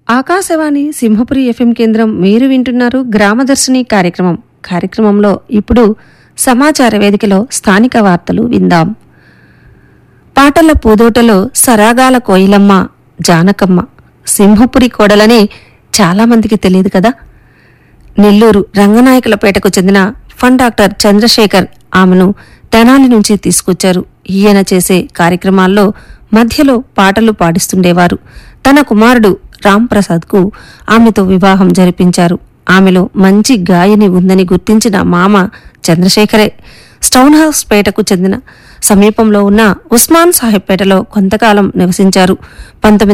Akashvani Simhapuri FM కేంద్రం మీరు వింటున్నారు గ్రామదర్శిని కార్యక్రమం కార్యక్రమంలో ఇప్పుడు సమాచార వేదికలో స్థానిక వార్తలు విందాం పాటల పూదోటలో సరాగాల కోయిలమ్మ జానకమ్మ సింహపురి కోడలని చాలామందికి తెలియదు కదా నెల్లూరు రంగనాయకులపేటకు చెందిన ఫన్ డాక్టర్ చంద్రశేఖర్ ఆమెను తెనాలి నుంచి తీసుకొచ్చారు ఈయన చేసే కార్యక్రమాల్లో మధ్యలో పాటలు పాడిస్తుండేవారు తన కుమారుడు రామ్ ప్రసాద్కు ఆమెతో వివాహం జరిపించారు ఆమెలో మంచి గాయని ఉందని గుర్తించిన మామ చంద్రశేఖరే స్టౌన్ హౌస్ పేటకు చెందిన సమీపంలో ఉన్న ఉస్మాన్ సాహెబ్ పేటలో కొంతకాలం నివసించారు పంతొమ్మిది